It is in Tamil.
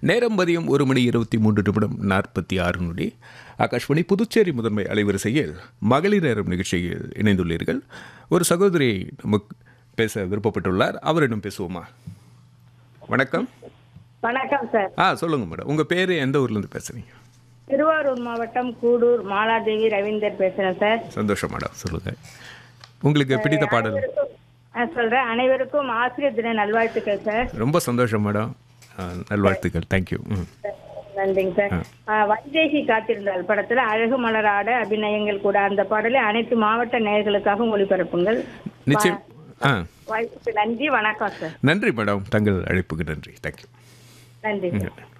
நேரம் மதியம் ஒரு மணி இருபத்தி மூன்று நிமிடம் நாற்பத்தி ஆறு நொடி ஆகாஷ்வாணி புதுச்சேரி முதன்மை அலைவரிசையில் மகளிர் நேரம் நிகழ்ச்சியில் இணைந்துள்ளீர்கள் ஒரு சகோதரி நமக்கு பேச விருப்பப்பட்டுள்ளார் அவரிடம் பேசுவோமா வணக்கம் வணக்கம் சார் ஆ சொல்லுங்க மேடம் உங்கள் பேர் எந்த ஊர்லேருந்து பேசுகிறீங்க திருவாரூர் மாவட்டம் கூடூர் மாலாதேவி ரவீந்தர் பேசுறேன் சார் சந்தோஷம் மேடம் சொல்லுங்கள் உங்களுக்கு பிடித்த பாடல் நான் சொல்றேன் அனைவருக்கும் ஆசிரியர் தின நல்வாழ்த்துக்கள் சார் ரொம்ப சந்தோஷம் மேடம் ஆ, நல்வாழ்த்துக்கள் தேங்க்யூ ம் நன்றிங்க சார் ஆ, வைதேகி காத்திருந்தால் படத்துல அழகு மலராட அபிநயங்கள் கூட அந்த பாடலை அனைத்து மாவட்ட நேயர்களுக்காக ஒளிபரப்புங்கள் நிச்சயம் ஆ வாய்ப்புக்கு நன்றி வணக்கம் சார் நன்றி மேடம் தங்கள் அழைப்புக்கு நன்றி தேங்க்யூ நன்றி சார்